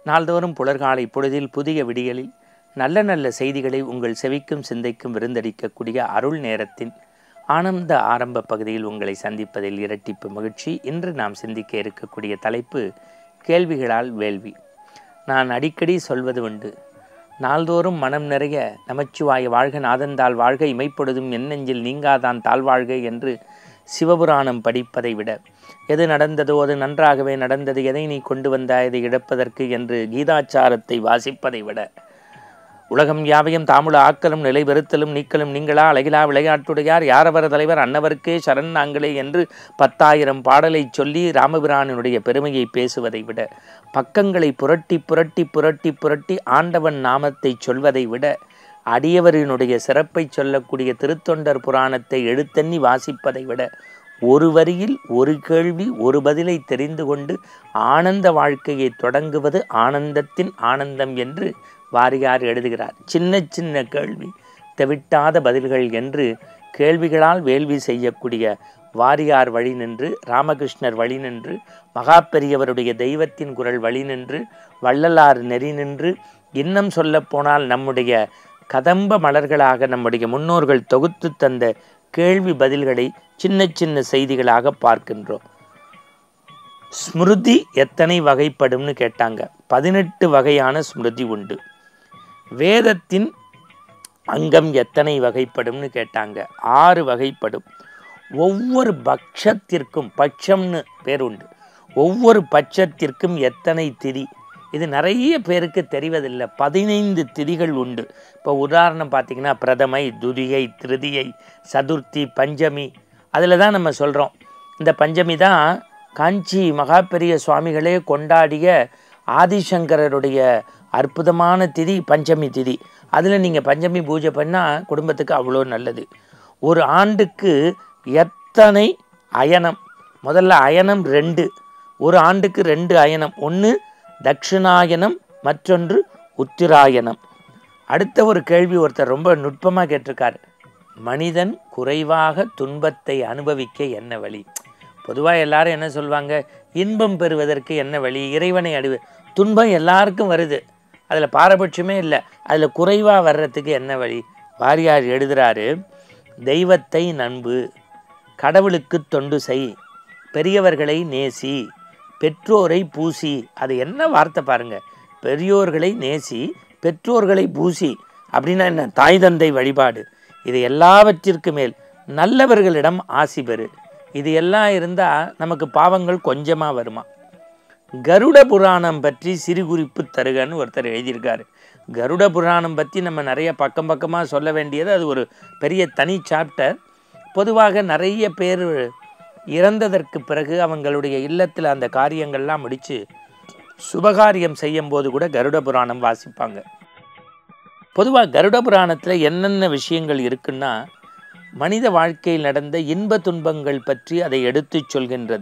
நாள்தோறும் புலர்காலை பொழுதில் புதிய விடியலில் நல்ல நல்ல செய்திகளை உங்கள் செவிக்கும் சிந்தைக்கும் விருந்தளிக்கக்கூடிய அருள் நேரத்தின் ஆனந்த ஆரம்ப பகுதியில் உங்களை சந்திப்பதில் இரட்டிப்பு மகிழ்ச்சி இன்று நாம் சிந்திக்க இருக்கக்கூடிய தலைப்பு கேள்விகளால் வேள்வி நான் அடிக்கடி சொல்வது உண்டு நாள்தோறும் மனம் நிறைய நமச்சிவாய வாழ்க நாதந்தாள் வாழ்க இமைப்பொழுதும் என் நெஞ்சில் நீங்காதான் தாழ்வாழ்க என்று சிவபுராணம் படிப்பதை விட எது நடந்ததோ அது நன்றாகவே நடந்தது எதை நீ கொண்டு வந்தாய் அதை இழப்பதற்கு என்று கீதாச்சாரத்தை வாசிப்பதை விட உலகம் யாவையும் தாமுல ஆக்கலும் நிலை வெறுத்தலும் நீக்கலும் நீங்களா அழகிலா விளையாட்டுடையார் யாரவர் தலைவர் அன்னவருக்கே சரண் நாங்களே என்று பத்தாயிரம் பாடலை சொல்லி ராமபிரானுடைய பெருமையை பேசுவதை விட பக்கங்களை புரட்டி புரட்டி புரட்டி புரட்டி ஆண்டவன் நாமத்தை சொல்வதை விட அடியவரினுடைய சிறப்பை சொல்லக்கூடிய திருத்தொண்டர் புராணத்தை எழுத்தண்ணி வாசிப்பதை விட ஒரு வரியில் ஒரு கேள்வி ஒரு பதிலை தெரிந்து கொண்டு ஆனந்த வாழ்க்கையை தொடங்குவது ஆனந்தத்தின் ஆனந்தம் என்று வாரியார் எழுதுகிறார் சின்ன சின்ன கேள்வி தெவிட்டாத பதில்கள் என்று கேள்விகளால் வேள்வி செய்யக்கூடிய வாரியார் வழி நின்று ராமகிருஷ்ணர் வழி நின்று மகாபெரியவருடைய தெய்வத்தின் குரல் வழி நின்று வள்ளலார் நெறி நின்று இன்னும் சொல்லப்போனால் நம்முடைய கதம்ப மலர்களாக நம்முடைய முன்னோர்கள் தொகுத்து தந்த கேள்வி பதில்களை சின்ன சின்ன செய்திகளாக பார்க்கின்றோம் ஸ்மிருதி எத்தனை வகைப்படும்னு கேட்டாங்க பதினெட்டு வகையான ஸ்மிருதி உண்டு வேதத்தின் அங்கம் எத்தனை வகைப்படும்னு கேட்டாங்க ஆறு வகைப்படும் ஒவ்வொரு பட்சத்திற்கும் பட்சம்னு பேர் உண்டு ஒவ்வொரு பட்சத்திற்கும் எத்தனை திதி இது நிறைய பேருக்கு தெரிவதில்லை பதினைந்து திதிகள் உண்டு இப்போ உதாரணம் பார்த்திங்கன்னா பிரதமை துதியை திருதியை சதுர்த்தி பஞ்சமி அதில் தான் நம்ம சொல்கிறோம் இந்த பஞ்சமி தான் காஞ்சி மகாபெரிய சுவாமிகளே கொண்டாடிய ஆதிசங்கரருடைய அற்புதமான திதி பஞ்சமி திதி அதில் நீங்கள் பஞ்சமி பூஜை பண்ணால் குடும்பத்துக்கு அவ்வளோ நல்லது ஒரு ஆண்டுக்கு எத்தனை அயனம் முதல்ல அயனம் ரெண்டு ஒரு ஆண்டுக்கு ரெண்டு அயனம் ஒன்று தட்சிணாயனம் மற்றொன்று உத்திராயணம் அடுத்த ஒரு கேள்வி ஒருத்தர் ரொம்ப நுட்பமாக கேட்டிருக்கார் மனிதன் குறைவாக துன்பத்தை அனுபவிக்க என்ன வழி பொதுவாக எல்லாரும் என்ன சொல்லுவாங்க இன்பம் பெறுவதற்கு என்ன வழி இறைவனை அடி துன்பம் எல்லாருக்கும் வருது அதில் பாரபட்சமே இல்லை அதில் குறைவாக வர்றதுக்கு என்ன வழி வாரியார் எழுதுகிறாரு தெய்வத்தை நண்பு கடவுளுக்கு தொண்டு செய் பெரியவர்களை நேசி பெற்றோரை பூசி அது என்ன வார்த்தை பாருங்க பெரியோர்களை நேசி பெற்றோர்களை பூசி அப்படின்னா என்ன தாய் தந்தை வழிபாடு இது எல்லாவற்றிற்கு மேல் நல்லவர்களிடம் ஆசி பெறு இது எல்லாம் இருந்தால் நமக்கு பாவங்கள் கொஞ்சமாக வருமா கருட புராணம் பற்றி சிறு குறிப்பு தருகன்னு ஒருத்தர் எழுதியிருக்காரு கருட புராணம் பற்றி நம்ம நிறைய பக்கம் பக்கமாக சொல்ல வேண்டியது அது ஒரு பெரிய தனி சாப்டர் பொதுவாக நிறைய பேர் இறந்ததற்கு பிறகு அவங்களுடைய இல்லத்தில் அந்த காரியங்கள்லாம் முடித்து சுபகாரியம் செய்யும்போது கூட கருட புராணம் வாசிப்பாங்க பொதுவாக கருட புராணத்தில் என்னென்ன விஷயங்கள் இருக்குன்னா மனித வாழ்க்கையில் நடந்த இன்ப துன்பங்கள் பற்றி அதை எடுத்துச் சொல்கின்றது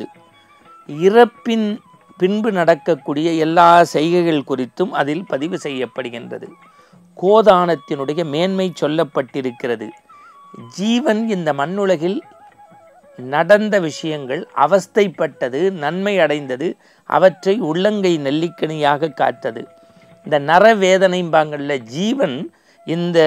இறப்பின் பின்பு நடக்கக்கூடிய எல்லா செய்கைகள் குறித்தும் அதில் பதிவு செய்யப்படுகின்றது கோதானத்தினுடைய மேன்மை சொல்லப்பட்டிருக்கிறது ஜீவன் இந்த மண்ணுலகில் நடந்த விஷயங்கள் அவஸ்தைப்பட்டது நன்மை அடைந்தது அவற்றை உள்ளங்கை நெல்லிக்கனியாக காத்தது இந்த நரவேதனைம்பாங்கள்ல ஜீவன் இந்த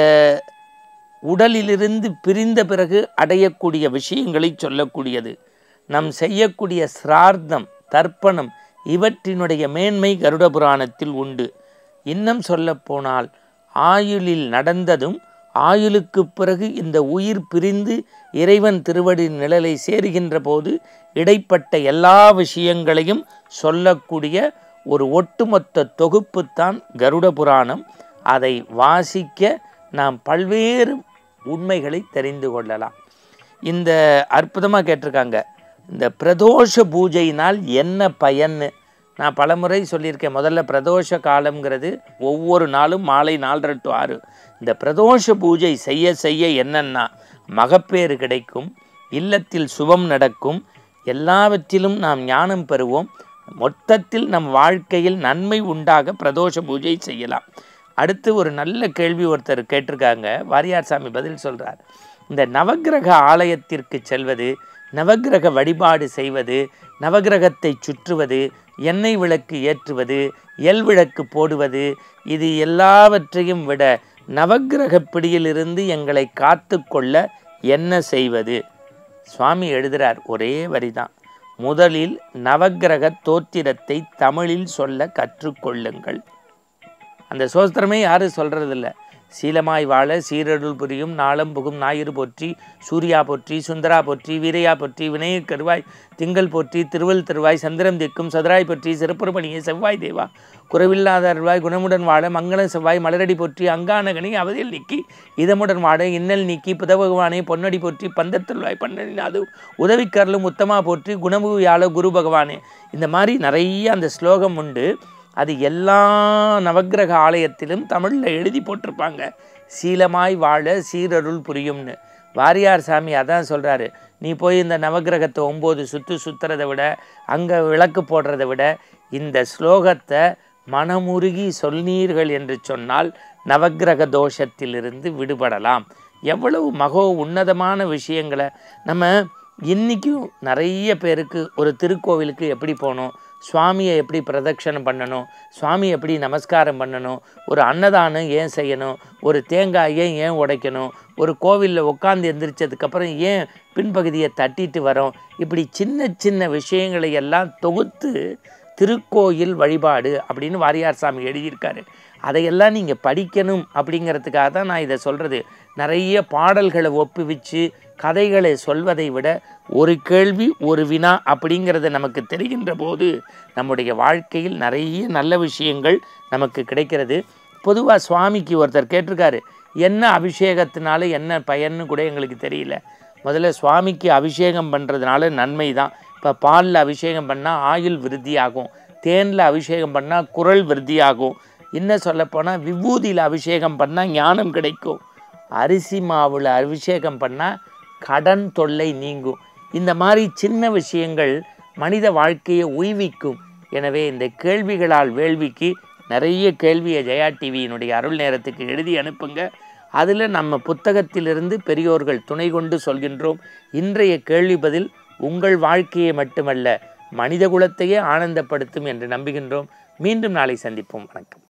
உடலிலிருந்து பிரிந்த பிறகு அடையக்கூடிய விஷயங்களை சொல்லக்கூடியது நம் செய்யக்கூடிய சிரார்த்தம் தர்ப்பணம் இவற்றினுடைய மேன்மை கருட புராணத்தில் உண்டு இன்னும் சொல்லப்போனால் ஆயுளில் நடந்ததும் ஆயுளுக்கு பிறகு இந்த உயிர் பிரிந்து இறைவன் திருவடி நிழலை சேருகின்ற போது இடைப்பட்ட எல்லா விஷயங்களையும் சொல்லக்கூடிய ஒரு ஒட்டுமொத்த தொகுப்புத்தான் கருட புராணம் அதை வாசிக்க நாம் பல்வேறு உண்மைகளை தெரிந்து கொள்ளலாம் இந்த அற்புதமாக கேட்டிருக்காங்க இந்த பிரதோஷ பூஜையினால் என்ன பயன்னு நான் பலமுறை சொல்லியிருக்கேன் முதல்ல பிரதோஷ காலம்ங்கிறது ஒவ்வொரு நாளும் மாலை நாலரை டு ஆறு இந்த பிரதோஷ பூஜை செய்ய செய்ய என்னன்னா மகப்பேறு கிடைக்கும் இல்லத்தில் சுபம் நடக்கும் எல்லாவற்றிலும் நாம் ஞானம் பெறுவோம் மொத்தத்தில் நம் வாழ்க்கையில் நன்மை உண்டாக பிரதோஷ பூஜை செய்யலாம் அடுத்து ஒரு நல்ல கேள்வி ஒருத்தர் கேட்டிருக்காங்க வாரியார் சாமி பதில் சொல்கிறார் இந்த நவக்கிரக ஆலயத்திற்கு செல்வது நவக்கிரக வழிபாடு செய்வது நவக்கிரகத்தை சுற்றுவது எண்ணெய் விளக்கு ஏற்றுவது எல் விளக்கு போடுவது இது எல்லாவற்றையும் விட நவக்கிரக பிடியிலிருந்து எங்களை காத்து கொள்ள என்ன செய்வது சுவாமி எழுதுறார் ஒரே வரிதான் முதலில் நவக்கிரக தோத்திரத்தை தமிழில் சொல்ல கற்றுக்கொள்ளுங்கள் அந்த சோஸ்திரமே யாரும் சொல்றதில்ல சீலமாய் வாழ சீரருள் புரியும் நாளம் புகும் ஞாயிறு போற்றி சூர்யா போற்றி சுந்தரா போற்றி வீரையா போற்றி வினயக் கருவாய் திங்கள் போற்றி திருவள் திருவாய் சந்திரம் திக்கும் சதுராய் போற்றி சிறப்புறமணியே செவ்வாய் தேவா குறைவில்லாத அருள்வாய் குணமுடன் வாழ மங்கள செவ்வாய் மலரடி போற்றி அங்கானகனி அவதில் நீக்கி இதமுடன் வாழ இன்னல் நீக்கி புதபகவானே பொன்னடி போற்றி பந்தத்தருள்வாய் பன்னடி அது உதவிக்கரலும் உத்தமா போற்றி குணமுகு யாழ குரு பகவானே இந்த மாதிரி நிறைய அந்த ஸ்லோகம் உண்டு அது எல்லா நவக்கிரக ஆலயத்திலும் தமிழில் எழுதி போட்டிருப்பாங்க சீலமாய் வாழ சீரருள் புரியும்னு வாரியார் சாமி அதான் சொல்கிறாரு நீ போய் இந்த நவக்கிரகத்தை ஒம்பது சுற்று சுற்றுறதை விட அங்கே விளக்கு போடுறதை விட இந்த ஸ்லோகத்தை மனமுருகி சொன்னீர்கள் என்று சொன்னால் நவக்கிரக தோஷத்திலிருந்து விடுபடலாம் எவ்வளவு மகோ உன்னதமான விஷயங்களை நம்ம இன்றைக்கும் நிறைய பேருக்கு ஒரு திருக்கோவிலுக்கு எப்படி போகணும் சுவாமியை எப்படி பிரதட்சணம் பண்ணணும் சுவாமி எப்படி நமஸ்காரம் பண்ணணும் ஒரு அன்னதானம் ஏன் செய்யணும் ஒரு தேங்காயை ஏன் உடைக்கணும் ஒரு கோவிலில் உட்காந்து எந்திரிச்சதுக்கப்புறம் ஏன் பின்பகுதியை தட்டிட்டு வரோம் இப்படி சின்ன சின்ன விஷயங்களை எல்லாம் தொகுத்து திருக்கோயில் வழிபாடு அப்படின்னு வாரியார் சாமி எழுதியிருக்காரு அதையெல்லாம் நீங்கள் படிக்கணும் அப்படிங்கிறதுக்காக தான் நான் இதை சொல்கிறது நிறைய பாடல்களை ஒப்புவிச்சு கதைகளை சொல்வதை விட ஒரு கேள்வி ஒரு வினா அப்படிங்கிறது நமக்கு தெரிகின்ற போது நம்முடைய வாழ்க்கையில் நிறைய நல்ல விஷயங்கள் நமக்கு கிடைக்கிறது பொதுவாக சுவாமிக்கு ஒருத்தர் கேட்டிருக்காரு என்ன அபிஷேகத்தினால என்ன பயன்னு கூட எங்களுக்கு தெரியல முதல்ல சுவாமிக்கு அபிஷேகம் பண்ணுறதுனால நன்மை தான் இப்போ பாலில் அபிஷேகம் பண்ணால் ஆயுள் விருத்தியாகும் தேனில் அபிஷேகம் பண்ணால் குரல் விருத்தியாகும் இன்னும் சொல்லப்போனால் விபூதியில் அபிஷேகம் பண்ணால் ஞானம் கிடைக்கும் அரிசி மாவில் அபிஷேகம் பண்ணால் கடன் தொல்லை நீங்கும் இந்த மாதிரி சின்ன விஷயங்கள் மனித வாழ்க்கையை உய்விக்கும் எனவே இந்த கேள்விகளால் வேள்விக்கு நிறைய கேள்வியை ஜெயா டிவியினுடைய அருள் நேரத்துக்கு எழுதி அனுப்புங்க அதில் நம்ம புத்தகத்திலிருந்து பெரியோர்கள் துணை கொண்டு சொல்கின்றோம் இன்றைய கேள்வி பதில் உங்கள் வாழ்க்கையை மட்டுமல்ல மனித குலத்தையே ஆனந்தப்படுத்தும் என்று நம்புகின்றோம் மீண்டும் நாளை சந்திப்போம் வணக்கம்